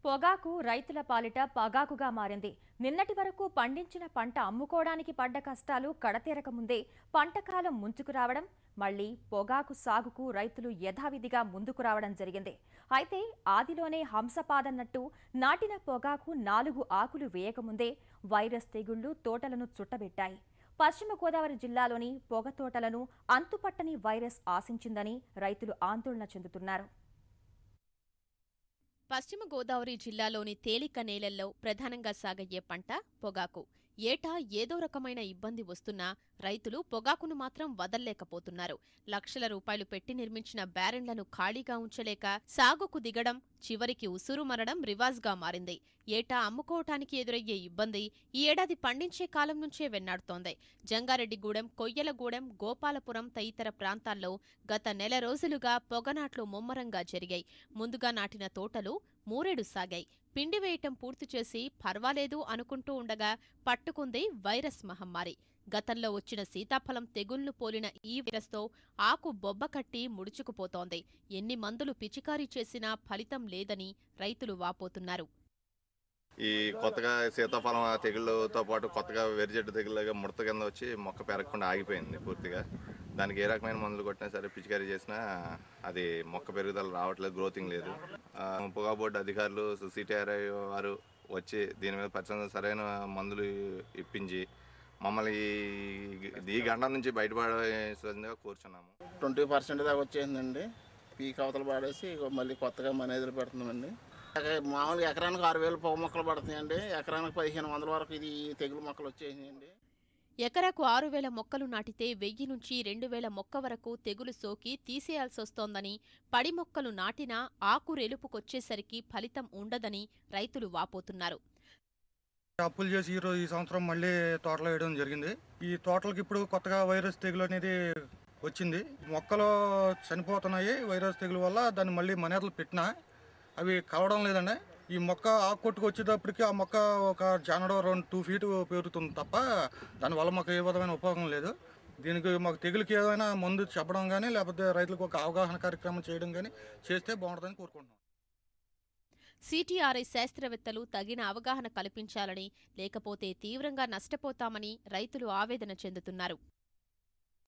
పొగాకు రైతుల పాలిట పగాకుగా మారింది నిన్నటి వరకు పండించిన పంట అమ్ముకోవడానికి పడ్డ కష్టాలు కడతీరక ముందే పంట కాలం ముంచుకు రావడం మళ్లీ పొగాకు సాగుకు రైతులు యథావిధిగా ముందుకు రావడం జరిగింది అయితే ఆదిలోనే హంసపాదన్నట్టు నాటిన పొగాకు నాలుగు ఆకులు వేయకముందే వైరస్ తెగుళ్లు తోటలను చుట్టబెట్టాయి పశ్చిమ గోదావరి జిల్లాలోని పొగ తోటలను అంతుపట్టని వైరస్ ఆశించిందని రైతులు ఆందోళన చెందుతున్నారు పశ్చిమ గోదావరి జిల్లాలోని తేలిక నేలల్లో ప్రధానంగా సాగయ్యే పంట పొగాకు ఏటా ఏదో రకమైన ఇబ్బంది వస్తున్నా రైతులు పొగాకును మాత్రం వదల్లేకపోతున్నారు లక్షల రూపాయలు పెట్టి నిర్మించిన బ్యారెన్లను ఖాళీగా ఉంచలేక సాగుకు దిగడం చివరికి ఉసురు మరడం రివాజ్గా మారింది ఏటా అమ్ముకోవటానికి ఎదురయ్యే ఇబ్బంది ఈ ఏడాది పండించే కాలం నుంచే వెన్నాడుతోంది జంగారెడ్డిగూడెం కొయ్యలగూడెం గోపాలపురం తదితర ప్రాంతాల్లో గత నెల రోజులుగా పొగనాట్లు ముమ్మరంగా జరిగాయి ముందుగా నాటిన తోటలు మూరేడు సాగాయి పిండి వేయటం పూర్తి చేసి పర్వాలేదు అనుకుంటూ ఉండగా పట్టుకుంది వైరస్ మహమ్మారి గతంలో వచ్చిన సీతాఫలం తెగుళ్లు పోలిన ఈ వైరస్తో ఆకు బొబ్బ కట్టి ముడుచుకుపోతోంది ఎన్ని మందులు పిచికారీ చేసినా ఫలితం లేదని రైతులు వాపోతున్నారు ఈ కొత్తగా సీతాఫలం తెగుళ్ళతో పాటు కొత్తగా వెరిజెట్టు తెగుళ్ళగా ముడత కింద వచ్చి మొక్క పెరగకుండా ఆగిపోయింది పూర్తిగా దానికి ఏ రకమైన మందులు కొట్టినా సరే పిచికారీ చేసినా అది మొక్క పెరుగుదల రావట్లేదు గ్రోతింగ్ లేదు ఆ, పొగా బోర్డు అధికారులు సిటిఆర్ఐ వారు వచ్చి దీని మీద పరిశ్రమ సరైన మందులు ఇప్పించి మమ్మల్ని ఈ- ఈ గండం నుంచి బయటపడేసిందిగా కోరుచున్నాము ట్వంటీ పర్సెంట్ దాకా వచ్చేసిందండి పీక్ అవతల పాడేసి ఇగో మళ్ళీ కొత్తగా మనేదులు పెడుతున్నామండి ఎక- మామూలుగా ఎకరానికి ఆరు వేలు పొగ మొక్కలు పడుతున్నాయండి ఎకరానికి పదిహేను వందల వరకు ఇది ఈ తెగులు మొక్కలు వచ్చేసినాయండి ఎకరాకు ఆరు వేల మొక్కలు నాటితే వెయ్యి నుంచి రెండు వేల మొక్క వరకు తెగులు సోకి తీసేయాల్సొస్తోందని పడి మొక్కలు నాటినా ఆకు రెలుపుకొచ్చేసరికి ఫలితం ఉండదని రైతులు వాపోతున్నారు అప్పులు చేసి ఈ రోజు ఈ సంవత్సరం మళ్ళీ తోటలో వేయడం జరిగింది ఈ తోటలకు ఇప్పుడు కొత్తగా వైరస్ తెగులు అనేది వచ్చింది మొక్కలు చనిపోతున్నాయి వైరస్ తెగులు వల్ల దాన్ని మళ్ళీ మనేతలు పెట్టినా అవి కలవడం లేదండి ఈ మొక్క ఆకు కొట్టుకు వచ్చేటప్పటికి ఆ మొక్క ఒక జానడో రెండు టూ ఫీట్ పెరుగుతుంది తప్ప దానివల్ల మాకు ఏ విధమైన ఉపయోగం లేదు దీనికి మాకు తెగులుకి ఏదైనా మందు చెప్పడం కానీ లేకపోతే రైతులకు ఒక అవగాహన కార్యక్రమం చేయడం కానీ చేస్తే బాగుంటుందని కోరుకుంటున్నాం సిటీఆర్ఐ శాస్త్రవేత్తలు తగిన అవగాహన కల్పించాలని లేకపోతే తీవ్రంగా నష్టపోతామని రైతులు ఆవేదన చెందుతున్నారు